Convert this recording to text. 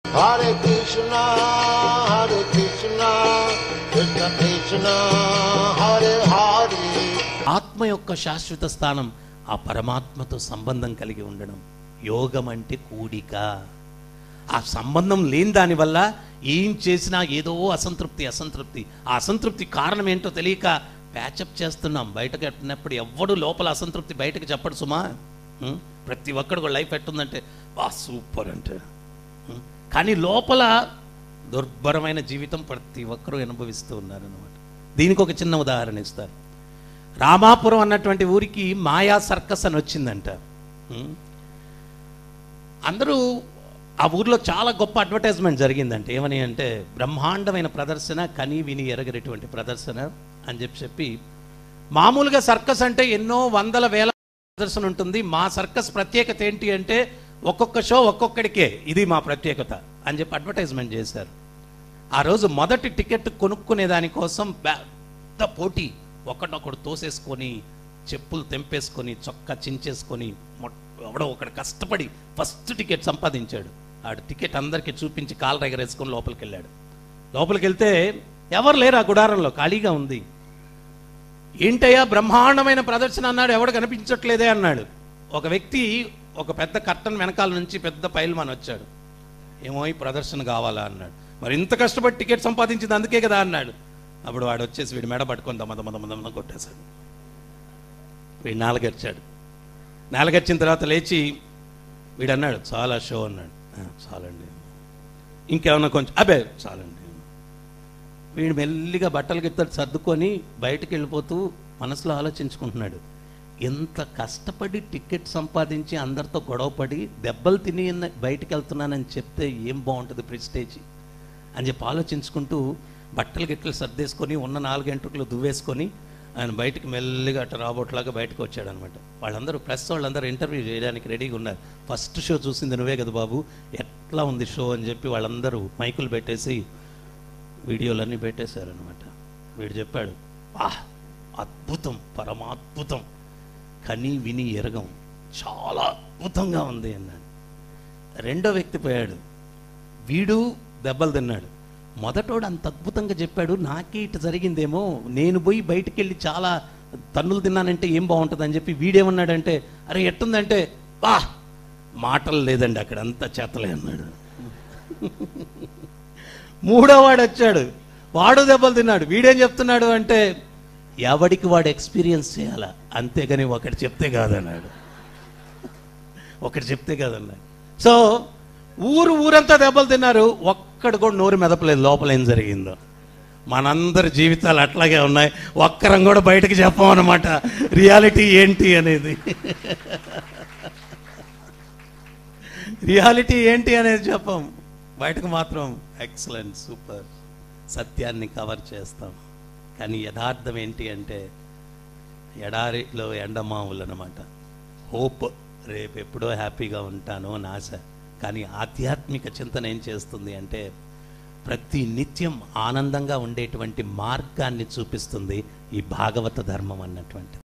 Hare Krishna, Hare Krishna, Krishna Krishna, Hare Hare. ఆత్మ యొక్క శాశ్వత స్థానం ఆ పరమాత్మతో సంబంధం కలిగి ఉండడం యోగం అంటే కూడిక ఆ సంబంధం లేని దానివల్ల ఏం చేసినా ఏదో అసంతృప్తి అసంతృప్తి ఆ అసంతృప్తి కారణం ఏంటో తెలియక ప్యాచప్ చేస్తున్నాం బయటకు ఎట్టినప్పుడు ఎవ్వడు లోపల అసంతృప్తి బయటకు చెప్పడు సుమా ఉం? ప్రతి ఒక్కడు కూడా లైఫ్ ఎట్టుందంటే వా సూపర్ అంటే ఉం? కానీ లోపల దుర్భరమైన జీవితం ప్రతి ఒక్కరూ అనుభవిస్తూ ఉన్నారు అనమాట దీనికి ఒక చిన్న ఉదాహరణ ఇస్తారు రామాపురం అన్నటువంటి ఊరికి మాయా సర్కస్ అని వచ్చిందంట ఉం? అందరూ ఆ ఊర్లో చాలా గొప్ప అడ్వర్టైజ్మెంట్ జరిగిందంటే ఏమని అంటే బ్రహ్మాండమైన ప్రదర్శన కని విని ఎరగనటువంటి ప్రదర్శన అని చెప్పి చెప్పి మామూలుగా సర్కస్ అంటే ఎన్నో వందల వేల ప్రదర్శన ఉంటుంది మా సర్కస్ ప్రత్యేకత ఏంటి అంటే ఒక్కొక్క షో ఒక్కొక్కడికే ఇది మా ప్రత్యేకత అని చెప్పి అడ్వర్టైజ్మెంట్ చేశారు ఆ రోజు మొదటి టికెట్ కొనుక్కునే దానికోసం పెద్ద పోటీ ఒకడొకడు తోసేసుకొని చెప్పులు తెంపేసుకొని చొక్కా చించేసుకొని మొట్- ఎవడో ఒకడు కష్టపడి ఫస్ట్ టికెట్ సంపాదించాడు ఆడు టికెట్ అందరికీ చూపించి కాలు ఎగరేసుకొని లోపలికి వెళ్ళాడు లోపలికి వెళ్తే ఎవరు లేరు ఆ గుడారంలో ఖాళీగా ఉంది ఏంటయ్యా బ్రహ్మాండమైన ప్రదర్శన అన్నాడు ఎవడు కనిపించట్లేదే అన్నాడు ఒక వ్యక్తి ఒక పెద్ద కర్టన్ వెనకాల నుంచి పెద్ద పైల్మాన్ వచ్చాడు ఏమో ఈ ప్రదర్శన కావాలా అన్నాడు మరి ఇంత కష్టపడి టికెట్ సంపాదించింది అందుకే కదా అన్నాడు అప్పుడు వాడు వచ్చేసి వీడు మెడ పట్టుకొని దమ్మ దమ్మ దమ్మ దమ్మ కొట్టేశాడు వీడు నాలుగరిచాడు నాలుగరిచిన తర్వాత లేచి వీడు అన్నాడు చాలా షో అన్నాడు "ఆ, చాలండి ఇంకేమన్నా కొంచెం అబే చాలండి వీడు మెల్లిగా బట్టలు గిట్టలు సర్దుకొని బయటికి వెళ్ళిపోతూ మనసులో ఆలోచించుకుంటున్నాడు ఎంత కష్టపడి టికెట్ సంపాదించి అందరితో గొడవపడి దెబ్బలు తిని ఎన్న- బయటికి వెళ్తున్నానని చెప్తే ఏం బాగుంటుంది ప్రెస్టేజ్ అని చెప్పి ఆలోచించుకుంటూ బట్టలు గిట్టలు సర్దేసుకొని ఉన్న నాలుగు గంటలు దువ్వేసుకొని ఆయన బయటికి మెల్లిగా అట్ట రాబోట్లాగా బయటకు వచ్చాడు అనమాట వాళ్ళందరూ ప్రెస్ వాళ్ళందరూ ఇంటర్వ్యూ చేయడానికి రెడీగా ఉన్నారు ఫస్ట్ షో చూసింది నువ్వే కదా బాబు ఎట్లా ఉంది షో అని చెప్పి వాళ్ళందరూ మైకులు పెట్టేసి వీడియోలన్నీ పెట్టేశారనమాట వీడు చెప్పాడు వా అద్భుతం పరమాద్భుతం కని విని ఎరగం చాలా అద్భుతంగా ఉంది అన్నాడు రెండో వ్యక్తి పోయాడు వీడు దెబ్బలు తిన్నాడు మొదటోడు అంత అద్భుతంగా చెప్పాడు నాకే ఇటు జరిగిందేమో నేను పోయి బయటికి వెళ్ళి చాలా తన్నులు తిన్నానంటే ఏం బాగుంటుంది అని చెప్పి వీడేమన్నాడంటే అరే ఎట్టుందంటే బా మాటలు లేదండి అక్కడ అంతా చేతలే అన్నాడు మూడో వాడు వచ్చాడు వాడు దెబ్బలు తిన్నాడు వీడేం చెప్తున్నాడు అంటే ఎవడికి వాడు ఎక్స్పీరియన్స్ చేయాలా అంతేగాని ఒకటి చెప్తే కాదన్నాడు ఒకటి చెప్తే కాదన్నాడు సో ఊరు ఊరంతా దెబ్బలు తిన్నారు ఒక్కడు కూడా నోరు మెదపలేదు లోపల ఏం జరిగిందో మనందరి జీవితాలు అట్లాగే ఉన్నాయి ఒక్కరం కూడా బయటకు చెప్పమన్నమాట రియాలిటీ ఏంటి అనేది రియాలిటీ ఏంటి అనేది చెప్పం బయటకు మాత్రం ఎక్సలెంట్ సూపర్ సత్యాన్ని కవర్ చేస్తాం కానీ యథార్థం ఏంటి అంటే ఎడారిలో ఎండమావులు అనమాట హోప్ రేపు ఎప్పుడో హ్యాపీగా ఉంటాను అని ఆశ కానీ ఆధ్యాత్మిక చింతన ఏం చేస్తుంది అంటే ప్రతి నిత్యం ఆనందంగా ఉండేటువంటి మార్గాన్ని చూపిస్తుంది ఈ భాగవత ధర్మం అన్నటువంటి